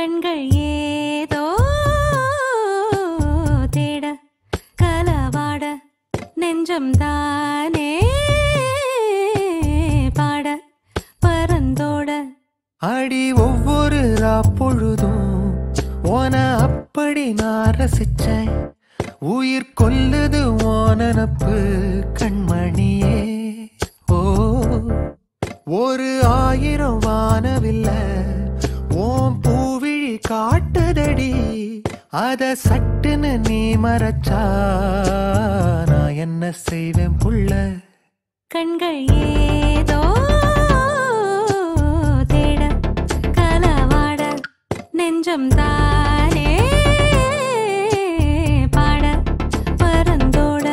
கண்கள் ஏதோ தேட கலவாட நெஞ்சம் தானே பாட பரந்தோட அடி ஒவ்வொரு பொழுதும் ஓன அப்படி நான் ரசிச்சேன் உயிர் கொல்லுது ஓனனப்பு கண்மணியே ஓ ஒரு ஆயிரம் வானவில்ல ஓம் பூவிழி காட்டுதடி அத சட்டுன்னு நீ மறைச்சா நான் என்ன செய்வேன் புள்ள கண்கள் ஏதோ தேட கலவாட நெஞ்சம் தானே பாட பரந்தோட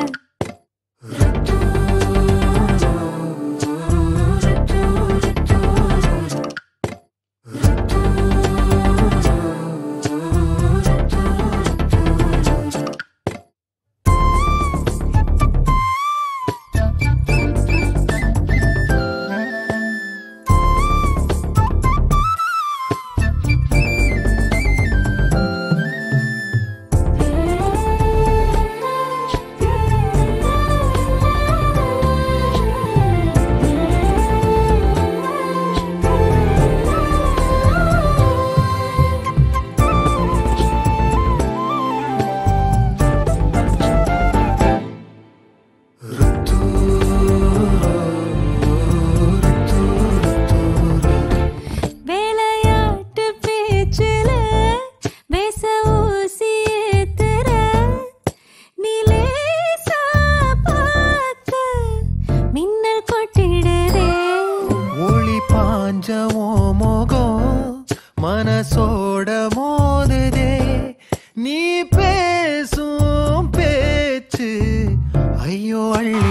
வேலையாட்டு பேச்சுல வேச ஊசி ஏத்துற நிலேசா பார்க்க மின்னல் கொட்டிடுதே ஒளி பாஞ்சமோ முகம் மனசோட மோதுதே நீ பேசும் பேச்சு ஐயோ அள்ளி